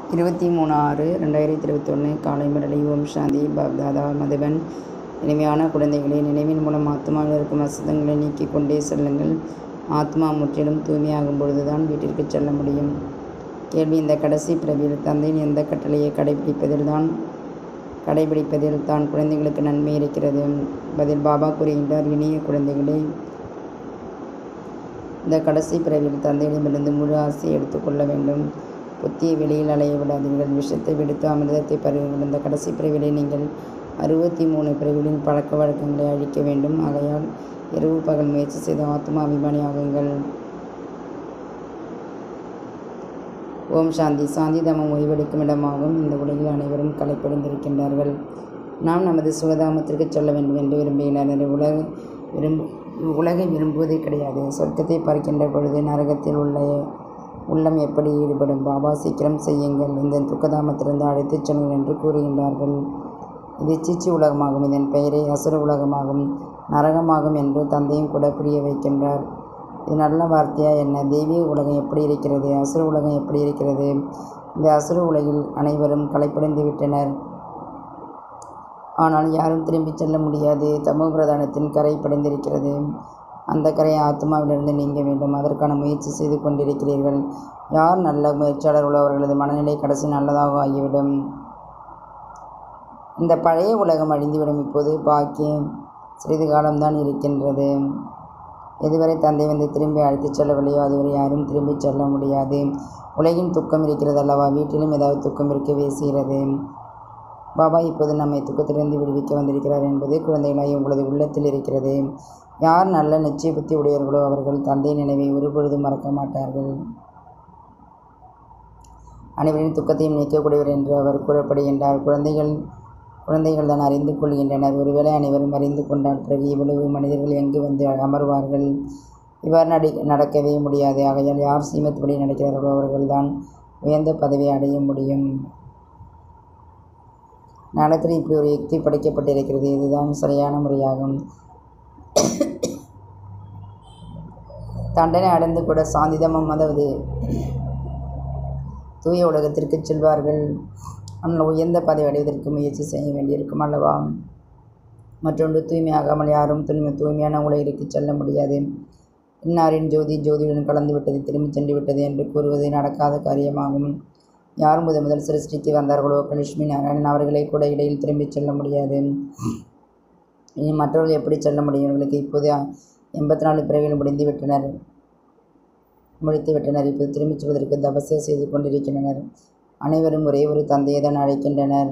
இருபத்தி மூணு ஆறு ரெண்டாயிரத்தி இருபத்தொன்று காலை முரளி ஓம் சாந்தி பாப்தாதா மதுபன் இனிமையான குழந்தைகளே நினைவின் மூலம் ஆத்மாவில் இருக்கும் அசுத்தங்களை நீக்கிக் கொண்டே செல்லுங்கள் ஆத்மா முற்றிலும் தூய்மையாகும் பொழுதுதான் வீட்டிற்கு செல்ல முடியும் கேள்வி இந்த கடைசி பிறவியில் தந்தையின் எந்த கட்டளையை கடைபிடிப்பதில் தான் கடைபிடிப்பதில் தான் குழந்தைகளுக்கு நன்மை இருக்கிறது பதில் பாபா கூறுகின்றார் இனிய குழந்தைகளே இந்த கடைசி பிறவியில் தந்தையிடமிருந்து முழு ஆசையை எடுத்துக்கொள்ள வேண்டும் புத்தியை வெளியில் அலைய விடாதீர்கள் விஷத்தை விடுத்து அமிர்தத்தை பருகுங்கள் இந்த கடைசி பிறவிலை நீங்கள் அறுபத்தி மூணு பிறவிகளின் பழக்க வழக்கங்களை அழிக்க வேண்டும் ஆகையால் இரவு பகல் முயற்சி செய்து ஆத்மா அபிமானி ஆகுங்கள் ஓம் சாந்தி சாந்தி தமம் ஓய்வெடுக்கும் இடமாகும் இந்த உலகில் அனைவரும் கலைப்படைந்திருக்கின்றார்கள் நாம் நமது சுகதாமத்திற்கு செல்ல வேண்டும் என்று விரும்புகின்றனர் உலக விரும்பு உலகை விரும்புவதே கிடையாது சொர்க்கத்தை பார்க்கின்ற பொழுது நரகத்தில் உள்ள உள்ளம் எப்படி ஈடுபடும் பாபா சீக்கிரம் செய்யுங்கள் இந்த துக்கதாமத்திலிருந்து அழைத்துச் செல்லுங்கள் என்று கூறுகின்றார்கள் இது சீச்சி உலகமாகும் இதன் பெயரே அசுர உலகமாகும் நரகமாகும் என்று தந்தையும் கூட புரிய வைக்கின்றார் இது நல்ல வார்த்தையா என்ன தெய்வீக உலகம் எப்படி இருக்கிறது அசுர உலகம் எப்படி இருக்கிறது இந்த அசுர உலகில் அனைவரும் களைப்படைந்து விட்டனர் ஆனால் யாரும் திரும்பிச் செல்ல முடியாது தமோ பிரதானத்தின் கரை படைந்திருக்கிறது அந்த கரை ஆத்மாவிலிருந்து நீங்க வேண்டும் அதற்கான முயற்சி செய்து கொண்டிருக்கிறீர்கள் யார் நல்ல முயற்சியாளர் உள்ளவர்களது மனநிலை கடைசி நல்லதாக ஆகிவிடும் இந்த பழைய உலகம் அழிந்துவிடும் இப்போது பாக்கியம் சிறிது காலம்தான் இருக்கின்றது எதுவரை தந்தை வந்து திரும்பி அழைத்துச் செல்லவில்லையோ அதுவரை யாரும் திரும்பிச் செல்ல முடியாது உலகின் துக்கம் இருக்கிறது அல்லவா வீட்டிலும் ஏதாவது துக்கம் இருக்கவே செய்கிறது பாபா இப்போது நம்மை துக்கத்திலிருந்து விடுவிக்க வந்திருக்கிறார் என்பது குழந்தைகளாய் உங்களது உள்ளத்தில் இருக்கிறது யார் நல்ல நிச்சய புத்தி உடையவர்களோ அவர்கள் தந்தை நினைவை ஒருபொழுதும் மறக்க மாட்டார்கள் அனைவரின் துக்கத்தையும் நீக்கக்கூடியவர் என்று அவர் கூறப்படுகின்றார் குழந்தைகள் குழந்தைகள் தான் அறிந்து கொள்கின்றனர் ஒருவேளை அனைவரும் அறிந்து கொண்டால் பிறகு இவ்வளவு மனிதர்கள் எங்கு வந்து அமர்வார்கள் இவ்வாறு நடி நடக்கவே முடியாது ஆகையால் யார் சீமத்துப்படி நடக்கிறார்களோ அவர்கள்தான் உயர்ந்த பதவியை அடைய முடியும் ஞானத்தில் இப்படி ஒரு யுக்தி படைக்கப்பட்டிருக்கிறது இதுதான் சரியான முறையாகும் தண்டனை அடைந்து கூட சாந்திதமம் அதாவது தூய உலகத்திற்கு செல்வார்கள் ஆனால் உயர்ந்த பதவி அடைவதற்கு முயற்சி செய்ய வேண்டியிருக்கும் அல்லவா மற்றொன்று தூய்மையாகாமல் யாரும் தூய்மை தூய்மையான உலகிற்கு செல்ல முடியாது இன்னாரின் ஜோதி ஜோதியுடன் கலந்து விட்டது திரும்பி சென்று விட்டது என்று கூறுவது நடக்காத காரியமாகும் யார் முதல் முதல் சிருஷ்டிக்கு வந்தார்களோ லட்சுமி நாராயணன் அவர்களை கூட இடையில் திரும்பிச் செல்ல முடியாது இனி மற்றவர்கள் எப்படி செல்ல முடியும் இவர்களுக்கு இப்போது எண்பத்தி நாலு பிறவிகள் முடிந்து விட்டனர் முடித்து விட்டனர் இப்போது திரும்பிச் செல்வதற்கு தபசை செய்து கொண்டிருக்கின்றனர் அனைவரும் ஒரே ஒரு தந்தையை தான் அழைக்கின்றனர்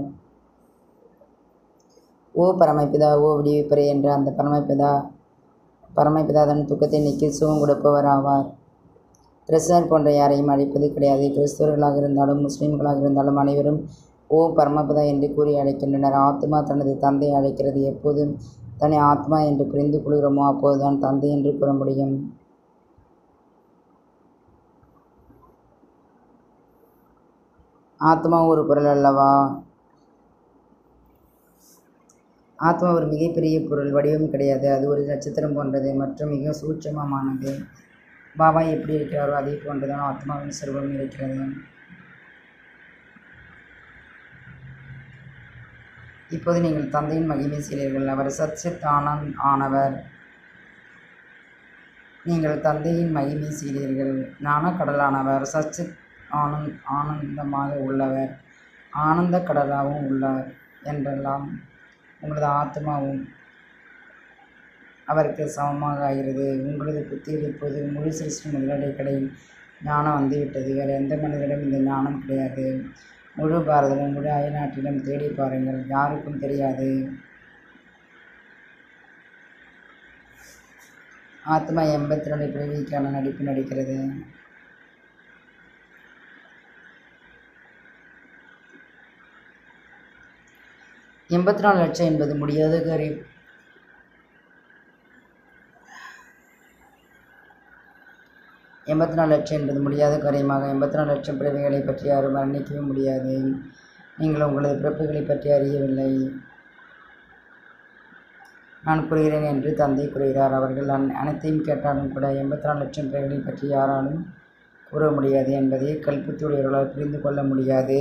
ஓ பரமபிதா ஓ விடிவிப்பரே என்ற அந்த பரமபிதா பரமபிதா தன் துக்கத்தை நீக்கி சுகம் கொடுப்பவர் ஆவார் கிறிஸ்தவர் போன்ற யாரையும் அழைப்பது கிடையாது கிறிஸ்தவர்களாக இருந்தாலும் முஸ்லீம்களாக இருந்தாலும் அனைவரும் ஓ பரமபிதா என்று கூறி அழைக்கின்றனர் ஆத்மா தனது தந்தை அழைக்கிறது எப்போது தன்னை ஆத்மா என்று புரிந்து கொள்கிறோமோ அப்போதுதான் தந்தை என்று கூற முடியும் ஆத்மா ஒரு பொருள் அல்லவா ஆத்மா ஒரு மிகப்பெரிய பொருள் வடிவம் கிடையாது அது ஒரு நட்சத்திரம் போன்றது மற்றும் மிக சூட்சமமானது பாபா எப்படி இருக்கிறாரோ அதே போன்றுதான் ஆத்மாவின் சர்வம் இருக்கிறது இப்போது நீங்கள் தந்தையின் மகிமை செய்கிறீர்கள் அவர் சச்சித் ஆனந்த் ஆனவர் நீங்கள் தந்தையின் மகிமை செய்கிறீர்கள் ஞானக்கடலானவர் சச்சித் ஆனந்த் ஆனந்தமாக உள்ளவர் ஆனந்த கடலாகவும் உள்ளார் என்றெல்லாம் உங்களது ஆத்மாவும் அவருக்கு சமமாக ஆகிறது உங்களது புத்தியில் இப்போது முழு சிருஷ்டி முதலடைக்கடையில் ஞானம் வந்துவிட்டது வேறு எந்த மனிதரிடம் இந்த ஞானம் கிடையாது முழு பாரதமும் முழு அயல்நாட்டிலும் தேடி பாருங்கள் யாருக்கும் தெரியாது ஆத்மா எண்பத்தி ரெண்டு பிறவிக்கான நடிப்பு நடிக்கிறது எண்பத்தி நாலு லட்சம் என்பது முடியாத காரியம் எண்பத்தி நாலு லட்சம் என்பது முடியாத காரியமாக எண்பத்தி நாலு லட்சம் பிறவிகளை பற்றி யாரும் வர்ணிக்கவே முடியாது நீங்கள் உங்களது பிறப்புகளை பற்றி அறியவில்லை நான் கூறுகிறேன் என்று தந்தை கூறுகிறார் அவர்கள் அன் அனைத்தையும் கேட்டாலும் கூட எண்பத்தி நாலு லட்சம் பிறவிகளை பற்றி யாராலும் கூற முடியாது என்பதை கல்புத்தியுடையவர்களால் புரிந்து கொள்ள முடியாது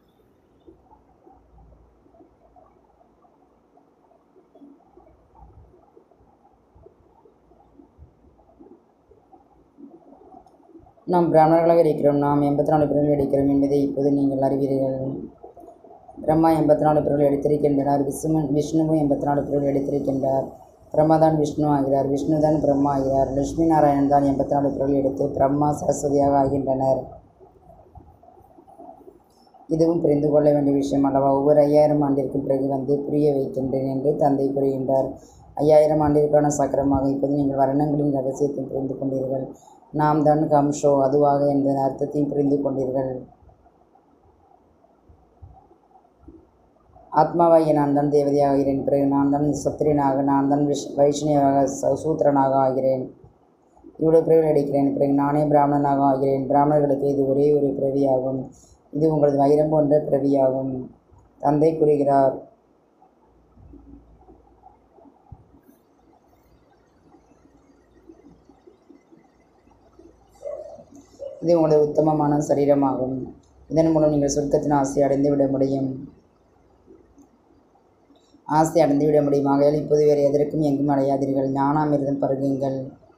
நாம் பிராமணர்களாக இருக்கிறோம் நாம் எண்பத்தி நாலு பிறர்கள் எடுக்கிறோம் என்பதை இப்போது நீங்கள் அறிவீர்கள் பிரம்மா எண்பத்தி நாலு பிறர்கள் எடுத்திருக்கின்றனர் விஷ்ணு விஷ்ணுவும் எண்பத்தி நாலு பிறர்கள் எடுத்திருக்கின்றார் பிரம்மா தான் விஷ்ணு ஆகிறார் விஷ்ணு தான் பிரம்மா ஆகிறார் லட்சுமி நாராயணன் தான் எண்பத்தி நாலு பிறர்கள் எடுத்து பிரம்மா சரஸ்வதியாக ஆகின்றனர் இதுவும் புரிந்து கொள்ள வேண்டிய விஷயம் அல்லவா ஒவ்வொரு ஐயாயிரம் ஆண்டிற்கு பிறகு வந்து புரிய வைக்கின்றேன் என்று தந்தை கூறுகின்றார் ஐயாயிரம் ஆண்டிற்கான சக்கரமாக இப்போது நீங்கள் வர்ணங்களின் ரகசியத்தை புரிந்து கொண்டீர்கள் நாம் தான் கம்ஷோ அதுவாக என்ற அர்த்தத்தையும் புரிந்து கொண்டீர்கள் ஆத்மாவாகிய நான் தான் தேவதையாக ஆகிறேன் பிறகு நான் தான் சத்திரியனாக நான் தான் விஷ் வைஷ்ணவாக ச- சூத்திரனாக ஆகிறேன் இவ்வளவு பிறகு எடுக்கிறேன் பிறகு நானே பிராமணனாக ஆகிறேன் பிராமணர்களுக்கு இது ஒரே ஒரு பிறவியாகும் இது உங்களது வைரம் போன்ற பிறவியாகும் தந்தை கூறுகிறார் இது உங்களது உத்தமமான சரீரமாகும் இதன் மூலம் நீங்கள் சொர்க்கத்தின் ஆசை அடைந்து விட முடியும் ஆசை அடைந்து விட முடியும் ஆகையால் இப்போது வேறு எதற்கும் எங்கும் அடையாதீர்கள் ஞானாமிர்தம் பருகுங்கள்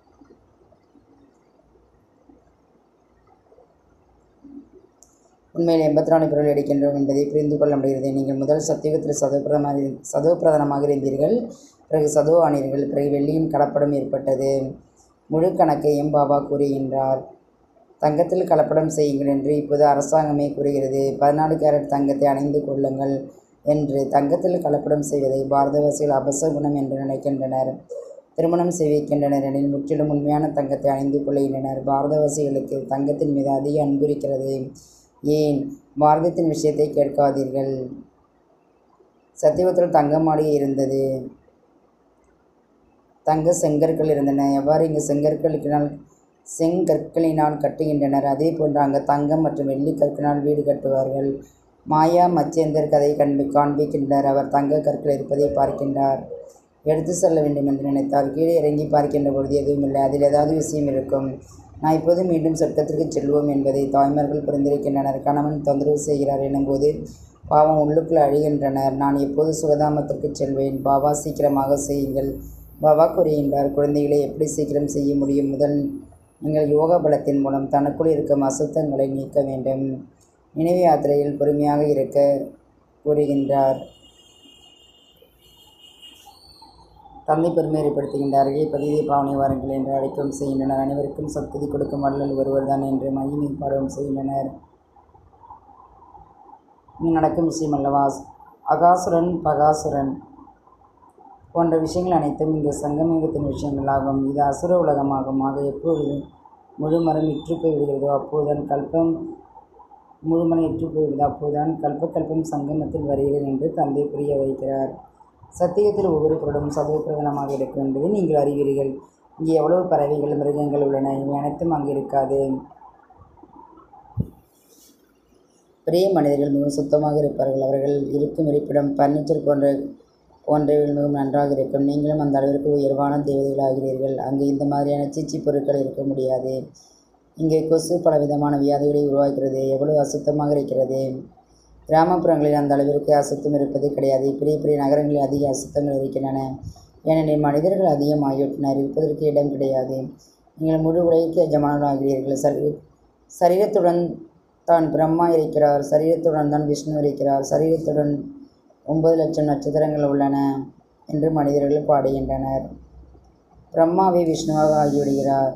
உண்மையில் எண்பத்தி நாலு பிறகு எடுக்கின்றோம் என்பதை புரிந்து கொள்ள முடிகிறது நீங்கள் முதல் சத்தியுகத்தில் சதோபிரதமாக இரு- சதோபிரதானமாக இருந்தீர்கள் பிறகு சதோ ஆனீர்கள் பிறகு வெள்ளியின் கலப்படம் ஏற்பட்டது முழு கணக்கையும் பாபா கூறுகின்றார் தங்கத்தில் கலப்படம் செய்யுங்கள் என்று இப்போது அரசாங்கமே கூறுகிறது பதினாலு கேரட் தங்கத்தை அணிந்து கொள்ளுங்கள் என்று தங்கத்தில் கலப்படம் செய்வதை பாரதவாசிகள் அபசகுணம் என்று நினைக்கின்றனர் திருமணம் செய்விக்கின்றனர் எனில் முற்றிலும் உண்மையான தங்கத்தை அணிந்து கொள்கின்றனர் பாரதவாசிகளுக்கு தங்கத்தின் மீது அதிக அன்பு இருக்கிறது ஏன் பாரதத்தின் விஷயத்தை கேட்காதீர்கள் சத்தியவத்தில் தங்க மாளிகை இருந்தது தங்க செங்கற்கள் இருந்தன எவ்வாறு இங்கு செங்கற்களினால் செங்கற்களினால் கட்டுகின்றனர் அதே போன்று அங்கு தங்கம் மற்றும் வெள்ளி கற்களினால் வீடு கட்டுவார்கள் மாயா மச்சேந்தர் கதை கண்பி காண்பிக்கின்றார் அவர் தங்க கற்கள் இருப்பதை பார்க்கின்றார் எடுத்து செல்ல வேண்டும் என்று நினைத்தார் கீழே இறங்கி பார்க்கின்ற பொழுது எதுவும் இல்லை அதில் ஏதாவது விஷயம் இருக்கும் நான் இப்போது மீண்டும் சொர்க்கத்திற்கு செல்வோம் என்பதை தாய்மார்கள் புரிந்திருக்கின்றனர் கணவன் தொந்தரவு செய்கிறார் எனும்போது பாவம் உள்ளுக்குள் அழிகின்றனர் நான் எப்போது சுகதாமத்திற்கு செல்வேன் பாபா சீக்கிரமாக செய்யுங்கள் பாபா கூறுகின்றார் குழந்தைகளை எப்படி சீக்கிரம் செய்ய முடியும் முதல் நீங்கள் யோக பலத்தின் மூலம் தனக்குள் இருக்கும் அசுத்தங்களை நீக்க வேண்டும் நினைவு யாத்திரையில் பொறுமையாக இருக்க கூறுகின்றார் தந்தை பெருமை ஏற்படுத்துகின்றார்கள் பதிவை பாவனை வாருங்கள் என்று அழைக்கவும் செய்கின்றனர் அனைவருக்கும் சக்தி கொடுக்கும் வள்ளல் ஒருவர்தான் என்று மகிமை பாடவும் செய்கின்றனர் இங்கு நடக்கும் விஷயம் அல்லவா அகாசுரன் பகாசுரன் போன்ற விஷயங்கள் அனைத்தும் இந்த சங்கமயுகத்தின் விஷயங்களாகும் இது அசுர உலகமாகும் ஆக எப்பொழுது முழுமரம் இற்று போய் விடுகிறதோ அப்போதுதான் கல்பம் முழுமரம் இற்று போய்விடுது அப்போதுதான் கல்ப கல்பம் சங்கமத்தில் வருகிறது என்று தந்தை புரிய வைக்கிறார் சத்தியத்தில் ஒவ்வொரு பொருளும் சதவீதமாக இருக்கும் என்பதை நீங்கள் அறிவீர்கள் இங்கே எவ்வளவு பறவைகள் மிருகங்கள் உள்ளன இவை அனைத்தும் அங்கு இருக்காது பெரிய மனிதர்கள் மிகவும் சுத்தமாக இருப்பார்கள் அவர்கள் இருக்கும் இருப்பிடம் பர்னிச்சர் போன்ற போன்றவைகள் மிகவும் நன்றாக இருக்கும் நீங்களும் அந்த அளவிற்கு உயர்வான தேவதைகளாகிறீர்கள் அங்கு இந்த மாதிரியான சீச்சி பொருட்கள் இருக்க முடியாது இங்கே கொசு பல விதமான வியாதிகளை உருவாக்குகிறது எவ்வளவு அசுத்தமாக இருக்கிறது கிராமப்புறங்களில் அந்த அளவிற்கு அசுத்தம் இருப்பது கிடையாது பெரிய பெரிய நகரங்களில் அதிக அசுத்தங்கள் இருக்கின்றன ஏனெனில் மனிதர்கள் அதிகமாகிவிட்டனர் இருப்பதற்கு இடம் கிடையாது நீங்கள் முழு உலகிற்கு எஜமானர்களாகிறீர்கள் சரி சரீரத்துடன் தான் பிரம்மா இருக்கிறார் சரீரத்துடன் தான் விஷ்ணு இருக்கிறார் சரீரத்துடன் ஒன்பது லட்சம் நட்சத்திரங்கள் உள்ளன என்று மனிதர்கள் பாடுகின்றனர் பிரம்மாவை விஷ்ணுவாக ஆகிவிடுகிறார்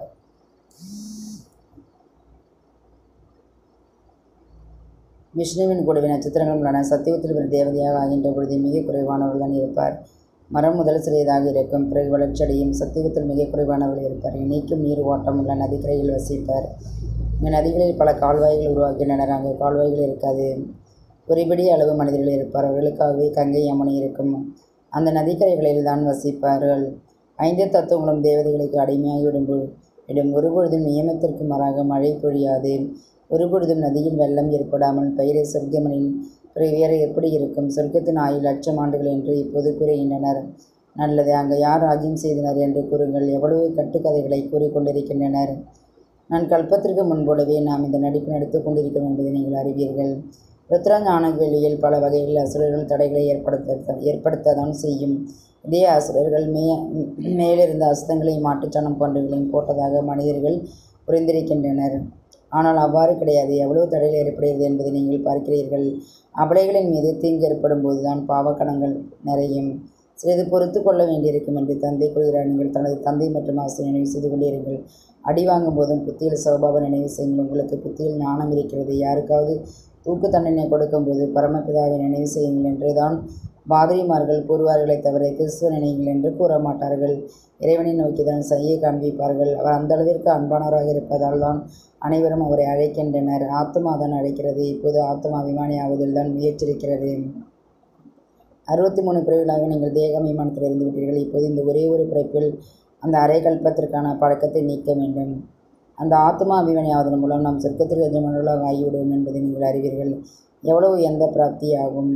விஷ்ணுவின் கூடவே நட்சத்திரங்களும் உள்ளன சத்தியத்தில் ஒரு தேவதையாக ஆகின்ற பொழுது மிக குறைவானவர்கள் இருப்பார் மரம் முதல் சிறியதாக இருக்கும் பிறகு வளர்ச்சியடையும் சத்தியத்தில் மிக குறைவானவர்கள் இருப்பார் இணைக்கும் நீர் ஓட்டம் உள்ள நதிக்கரையில் வசிப்பார் இங்கு நதிகளில் பல கால்வாய்கள் உருவாக்கின்றனர் அங்கு கால்வாய்கள் இருக்காது ஒருபடி அளவு மனிதர்கள் இருப்பார் அவர்களுக்காகவே கங்கை யமுனை இருக்கும் அந்த நதிக்கரைகளில் தான் வசிப்பார்கள் ஐந்து தத்துவங்களும் தேவதைகளுக்கு அடிமையாகி விடும்போது விடும் ஒருபொழுதும் நியமத்திற்கு மாறாக மழை பொழியாது ஒருபொழுதும் நதியில் வெள்ளம் ஏற்படாமல் பயிரை சொர்க்கமனில் பிறகு வேறு எப்படி இருக்கும் சொர்க்கத்தின் ஆயுள் லட்சம் ஆண்டுகள் என்று இப்போது கூறுகின்றனர் நல்லது அங்கு யார் ராஜ்யம் செய்தனர் என்று கூறுங்கள் எவ்வளவு கட்டுக்கதைகளை கூறிக்கொண்டிருக்கின்றனர் நான் கல்பத்திற்கு முன்போலவே நாம் இந்த நடிப்பு நடித்துக் கொண்டிருக்கிறோம் என்பதை நீங்கள் அறிவீர்கள் ருத்ரஞான வேலியில் பல வகையில் அசுரர்கள் தடைகளை ஏற்படுத்த ஏற்படுத்ததான் செய்யும் இதே அசுரர்கள் மே மேலிருந்த அஸ்தங்களையும் மாட்டுச்சாணம் போன்றவைகளையும் போட்டதாக மனிதர்கள் புரிந்திருக்கின்றனர் ஆனால் அவ்வாறு கிடையாது எவ்வளவு தடைகள் ஏற்படுகிறது என்பதை நீங்கள் பார்க்கிறீர்கள் அபலைகளின் மீது தீங்கு ஏற்படும் போதுதான் பாவக்கணங்கள் நிறையும் சிறிது பொறுத்து கொள்ள வேண்டியிருக்கும் என்று தந்தை கூறுகிறார் நீங்கள் தனது தந்தை மற்றும் ஆசிரியர் நினைவு செய்து கொண்டீர்கள் அடி வாங்கும் போதும் புத்தியில் சௌபாவ நினைவு செய்யுங்கள் உங்களுக்கு புத்தியில் ஞானம் இருக்கிறது யாருக்காவது தூக்கு தண்டனை கொடுக்கும்போது பரமபிதாவை நினைவு செய்யுங்கள் என்றுதான் பாதிரிமார்கள் கூறுவார்களே தவிர கிறிஸ்துவ நினைவுகள் என்று கூற மாட்டார்கள் இறைவனை நோக்கி தான் சையை காண்பிப்பார்கள் அவர் அந்த அளவிற்கு அன்பானவராக இருப்பதால் தான் அனைவரும் அவரை அழைக்கின்றனர் ஆத்மா தான் அழைக்கிறது இப்போது ஆத்மா அபிமானி ஆவதில் தான் முயற்சிருக்கிறது அறுபத்தி மூணு பிறவிகளாக நீங்கள் தேக அபிமானத்தில் இருந்து விட்டீர்கள் இப்போது இந்த ஒரே ஒரு பிறப்பில் அந்த அரை கல்பத்திற்கான பழக்கத்தை நீக்க வேண்டும் அந்த ஆத்மா அபிமானி ஆவதன் மூலம் நாம் சொர்க்கத்திற்கு எஜமானர்களாக ஆகிவிடுவோம் என்பதை நீங்கள் அறிவீர்கள் எவ்வளவு எந்த பிராப்தி ஆகும்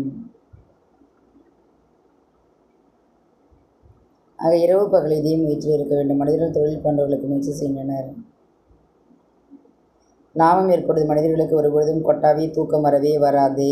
ஆக இரவு பகல் இதே முயற்சியில் இருக்க வேண்டும் மனிதர்கள் தொழில் போன்றவர்களுக்கு முயற்சி செய்கின்றனர் லாபம் ஏற்படுவது மனிதர்களுக்கு ஒருபொழுதும் கொட்டாவே தூக்கம் வரவே வராது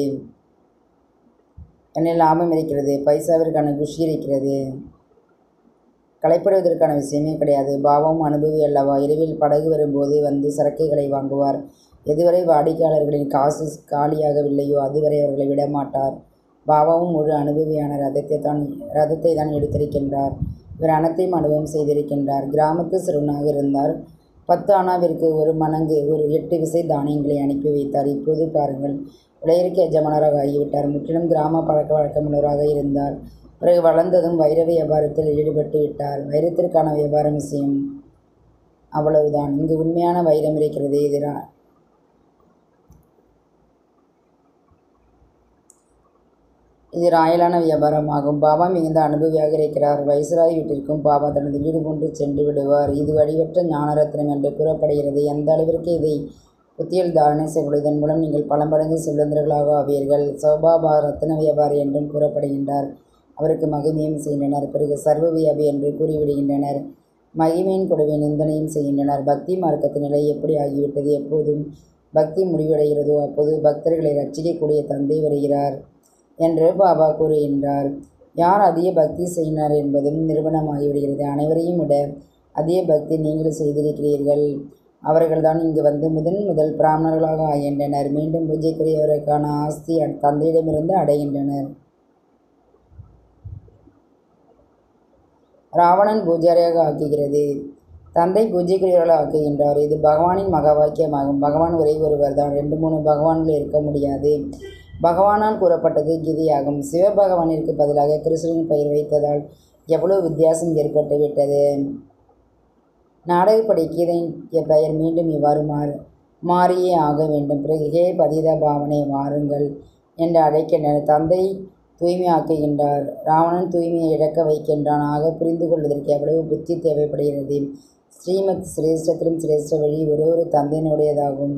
என்ன லாபம் இருக்கிறது பைசாவிற்கான குஷி இருக்கிறது களைப்படுவதற்கான விஷயமே கிடையாது பாவம் அனுபவி அல்லவா இரவில் படகு வரும்போது வந்து சரக்குகளை வாங்குவார் எதுவரை வாடிக்கையாளர்களின் காசு காலியாகவில்லையோ அதுவரை அவர்களை விட மாட்டார் பாபாவும் முழு அனுபவியான ரதத்தை தான் ரதத்தை தான் எடுத்திருக்கின்றார் இவர் அனைத்தையும் அனுபவம் செய்திருக்கின்றார் கிராமத்து சிறுவனாக இருந்தார் பத்து ஆனாவிற்கு ஒரு மணங்கு ஒரு எட்டு விசை தானியங்களை அனுப்பி வைத்தார் இப்போது பாருங்கள் உலகிற்கு எஜமானராக ஆகிவிட்டார் முற்றிலும் கிராம பழக்க வழக்கமுள்ளவராக இருந்தார் பிறகு வளர்ந்ததும் வைர வியாபாரத்தில் ஈடுபட்டு விட்டார் வைரத்திற்கான வியாபாரம் விஷயம் அவ்வளவுதான் இங்கு உண்மையான வைரம் இருக்கிறது எதிரா இது ராயலான வியாபாரமாகும் பாபா மிகுந்த அனுபவியாக இருக்கிறார் வைசராய் வீட்டிற்கும் பாபா தனது வீடு கொண்டு சென்று விடுவார் இது வடிவற்ற ஞானரத்னம் என்று கூறப்படுகிறது எந்த அளவிற்கு இதை புத்தியில் தாரணை செய்வதன் மூலம் நீங்கள் பல மடங்கு செல்வந்தர்களாக ஆவீர்கள் சௌபாபா ரத்ன வியாபாரி என்றும் கூறப்படுகின்றார் அவருக்கு மகிமையும் செய்கின்றனர் பிறகு சர்வ வியாபி என்று கூறிவிடுகின்றனர் மகிமையின் கூடவே நிந்தனையும் செய்கின்றனர் பக்தி மார்க்கத்தின் நிலை எப்படி ஆகிவிட்டது எப்போதும் பக்தி முடிவடைகிறதோ அப்போது பக்தர்களை ரட்சிக்கக்கூடிய தந்தை வருகிறார் என்று பாபா கூறுகின்றார் யார் அதிக பக்தி செய்யினார் என்பதும் நிரூபணமாகிவிடுகிறது அனைவரையும் விட அதிக பக்தி நீங்கள் செய்திருக்கிறீர்கள் அவர்கள்தான் இங்கு வந்து முதன் முதல் பிராமணர்களாக ஆகின்றனர் மீண்டும் பூஜைக்குரியவருக்கான ஆஸ்தி தந்தையிடமிருந்து அடைகின்றனர் ராவணன் பூஜாரியாக ஆக்குகிறது தந்தை பூஜைக்குரியவர்களாக ஆக்குகின்றார் இது பகவானின் மகா வாக்கியமாகும் பகவான் ஒரே ஒருவர் தான் ரெண்டு மூணு பகவான்கள் இருக்க முடியாது பகவானால் கூறப்பட்டது கீதையாகும் சிவபகவானிற்கு பதிலாக கிருஷ்ணன் பெயர் வைத்ததால் எவ்வளவு வித்தியாசம் ஏற்பட்டு விட்டது நாடகப்படி கீதையின் பெயர் மீண்டும் இவ்வாறு மாறு மாறியே ஆக வேண்டும் பிறகு ஹே பதித பாவனை மாறுங்கள் என்று அழைக்கின்றனர் தந்தை தூய்மையாக்குகின்றார் ராவணன் தூய்மையை இழக்க வைக்கின்றான் ஆக புரிந்து கொள்வதற்கு எவ்வளவு புத்தி தேவைப்படுகிறது ஸ்ரீமத் சிரேஷ்டத்திலும் சிரேஷ்ட வழி ஒரு ஒரு தந்தையினுடையதாகும்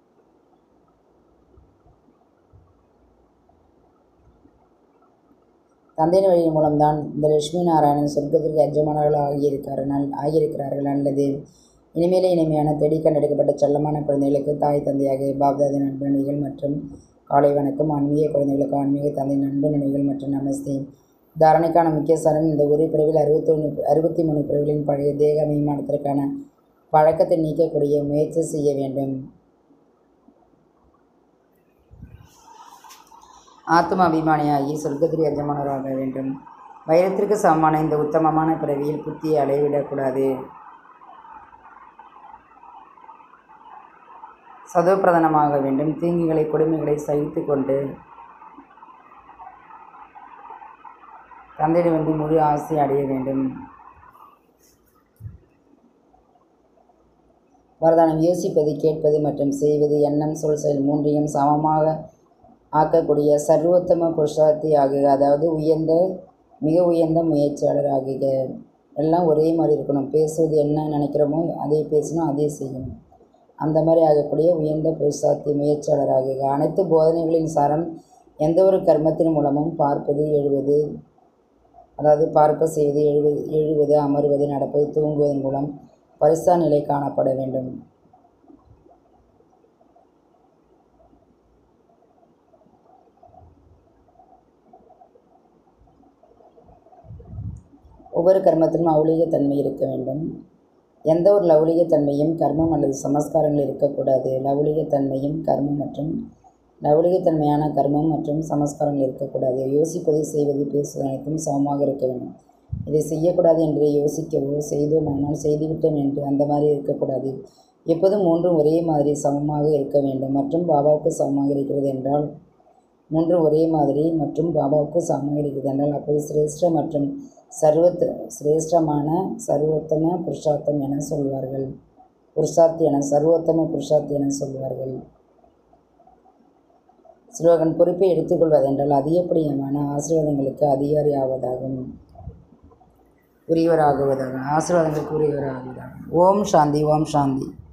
தந்தையின் வழியின் மூலம்தான் இந்த லட்சுமி நாராயணன் சொர்க்கத்திற்கு எஜமானர்கள் ஆகியிருக்கிறார்கள் நல் ஆகியிருக்கிறார்கள் நல்லது இனிமேலே இனிமையான தேடி கண்டெடுக்கப்பட்ட செல்லமான குழந்தைகளுக்கு தாய் தந்தையாக பாப்தாத நண்பு நினைவுகள் மற்றும் காலை வணக்கம் ஆன்மீக குழந்தைகளுக்கு ஆன்மீக தந்தை நண்பு நினைவுகள் மற்றும் நமஸ்தே தாரணைக்கான முக்கிய சாரம் இந்த ஒரு பிரிவில் அறுபத்தொன்று அறுபத்தி மூணு பிரிவுகளின் பழைய தேக அபிமானத்திற்கான பழக்கத்தை நீக்கக்கூடிய முயற்சி செய்ய வேண்டும் ஆத்ம அபிமானியாகி சொர்க்கத்திற்கு எஜமானராக வேண்டும் வைரத்திற்கு சமமான இந்த உத்தமமான பிறவியில் புத்தியை அலைவிடக்கூடாது சதோப்பிரதானமாக வேண்டும் தீங்குகளை கொடுமைகளை சகித்து கொண்டு தந்தையிடமிருந்து முழு ஆசை அடைய வேண்டும் வரதானம் யோசிப்பது கேட்பது மற்றும் செய்வது எண்ணம் சொல் செயல் மூன்றையும் சமமாக ஆக்கக்கூடிய சர்வோத்தம புருஷார்த்தி ஆகுக அதாவது உயர்ந்த மிக உயர்ந்த முயற்சியாளர் ஆகுக எல்லாம் ஒரே மாதிரி இருக்கணும் பேசுவது என்ன நினைக்கிறோமோ அதே பேசணும் அதே செய்யணும் அந்த மாதிரி ஆகக்கூடிய உயர்ந்த புருஷார்த்தி முயற்சியாளர் ஆகுக அனைத்து போதனைகளின் சாரம் எந்த ஒரு கர்மத்தின் மூலமும் பார்ப்பது எழுவது அதாவது பார்க்க செய்வது எழுவது எழுவது அமர்வது நடப்பது தூங்குவதன் மூலம் பரிசா நிலை காணப்பட வேண்டும் ஒவ்வொரு கர்மத்திலும் லௌலிகத்தன்மை இருக்க வேண்டும் எந்த ஒரு லௌலிகத்தன்மையும் கர்மம் அல்லது சமஸ்காரங்கள் இருக்கக்கூடாது லௌலிகத்தன்மையும் கர்மம் மற்றும் லௌலிகத்தன்மையான கர்மம் மற்றும் சமஸ்காரங்கள் இருக்கக்கூடாது யோசிப்பது செய்வது பேசுவது அனைத்தும் சமமாக இருக்க வேண்டும் இதை செய்யக்கூடாது என்று யோசிக்கவோ செய்தோமானால் செய்துவிட்டோம் என்று அந்த மாதிரி இருக்கக்கூடாது எப்போதும் மூன்றும் ஒரே மாதிரி சமமாக இருக்க வேண்டும் மற்றும் பாபாவுக்கு சமமாக இருக்கிறது என்றால் மூன்று ஒரே மாதிரி மற்றும் பாபாவுக்கு சமமாக இருக்கிறது என்றால் அப்போது சிரேஷ்ட மற்றும் சர்வத் சிரேஷ்டமான சர்வோத்தம புருஷார்த்தம் என சொல்வார்கள் புருஷார்த்தி என சர்வோத்தம புருஷார்த்தி என சொல்வார்கள் ஸ்லோகன் பொறுப்பை எடுத்துக்கொள்வதென்றால் அதிகப்படியான ஆசீர்வாதங்களுக்கு அதிகாரி ஆவதாகும் உரியவராகுவதாக ஆசீர்வாதங்களுக்கு உரியவராகுவதாகும் ஓம் சாந்தி ஓம் சாந்தி